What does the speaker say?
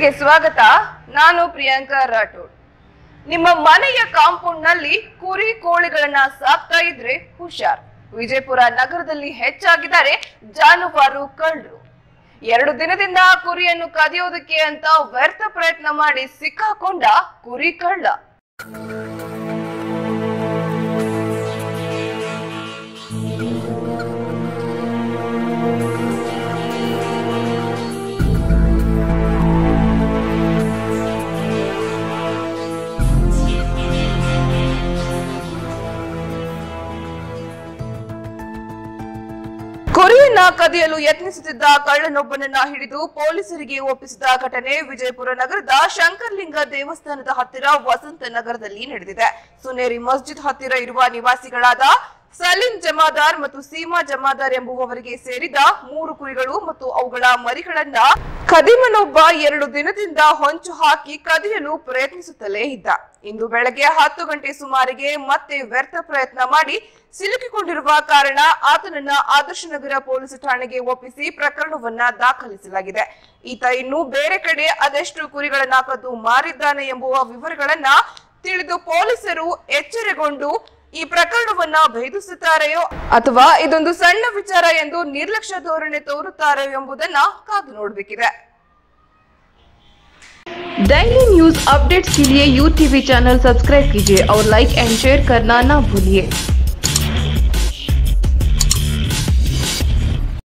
ನ್ಯೂಸ್ಗೆ ಸ್ವಾಗತ ನಾನು ಪ್ರಿಯಾಂಕಾ ರಾಠೋಡ್ ನಿಮ್ಮ ಮನೆಯ ಕಾಂಪೌಂಡ್ ನಲ್ಲಿ ಕುರಿ ಕೋಳಿಗಳನ್ನ ಸಾಕ್ತಾ ಇದ್ರೆ ಹುಷಾರ್ ವಿಜಯಪುರ ನಗರದಲ್ಲಿ ಹೆಚ್ಚಾಗಿದ್ದಾರೆ ಜಾನುವಾರು ಕಳ್ಳರು ಎರಡು ದಿನದಿಂದ ಕುರಿಯನ್ನು ಕದಿಯೋದಕ್ಕೆ ಅಂತ ವ್ಯರ್ಥ ಪ್ರಯತ್ನ ಮಾಡಿ ಸಿಕ್ಕಾಕೊಂಡ ಕುರಿ ಕಳ್ಳ ಕುರಿಯನ್ನ ಕದಿಯಲು ಯತ್ನಿಸುತ್ತಿದ್ದ ಕಳ್ಳನೊಬ್ಬನನ್ನ ಹಿಡಿದು ಪೊಲೀಸರಿಗೆ ಒಪ್ಪಿಸಿದ ಘಟನೆ ವಿಜಯಪುರ ನಗರದ ಶಂಕರ್ಲಿಂಗ ದೇವಸ್ಥಾನದ ಹತ್ತಿರ ವಸಂತ ನಗರದಲ್ಲಿ ನಡೆದಿದೆ ಸುನೇರಿ ಮಸ್ಜಿದ್ ಹತ್ತಿರ ಇರುವ ನಿವಾಸಿಗಳಾದ ಸಲೀಂ ಜಮಾದಾರ್ ಮತ್ತು ಸೀಮಾ ಜಮಾದಾರ್ ಎಂಬುವವರಿಗೆ ಸೇರಿದ ಮೂರು ಕುರಿಗಳು ಮತ್ತು ಅವುಗಳ ಮರಿಗಳನ್ನ ಖದೀಮನೊಬ್ಬ ಎರಡು ದಿನದಿಂದ ಹೊಂಚು ಹಾಕಿ ಕದಿಯಲು ಪ್ರಯತ್ನಿಸುತ್ತಲೇ ಇದ್ದ ಇಂದು ಬೆಳಗ್ಗೆ ಹತ್ತು ಗಂಟೆ ಸುಮಾರಿಗೆ ಮತ್ತೆ ವ್ಯರ್ಥ ಪ್ರಯತ್ನ ಮಾಡಿ ಸಿಲುಕಿಕೊಂಡಿರುವ ಕಾರಣ ಆತನನ್ನ ಆದರ್ಶ ನಗರ ಪೊಲೀಸ್ ಠಾಣೆಗೆ ಒಪ್ಪಿಸಿ ಪ್ರಕರಣವನ್ನ ದಾಖಲಿಸಲಾಗಿದೆ ಈತ ಇನ್ನು ಬೇರೆ ಕಡೆ ಅದೆಷ್ಟು ಕುರಿಗಳನ್ನ ಕದ್ದು ಮಾರಿದ್ದಾನೆ ಎಂಬುವ ವಿವರಗಳನ್ನ ತಿಳಿದು ಪೊಲೀಸರು ಎಚ್ಚರಗೊಂಡು ಈ ಪ್ರಕರಣವನ್ನ ಭೇದಿಸುತ್ತಾರೆಯೋ ಅಥವಾ ಇದೊಂದು ಸಣ್ಣ ವಿಚಾರ ಎಂದು ನಿರ್ಲಕ್ಷ್ಯ ಧೋರಣೆ ತೋರುತ್ತಾರೆಯೋ ಎಂಬುದನ್ನ ಕಾದು ನೋಡಬೇಕಿದೆ डेली न्यूज अपडेट्स के लिए यू टीवी चैनल सब्सक्राइब कीजिए और लाइक एंड शेयर करना ना भूलिए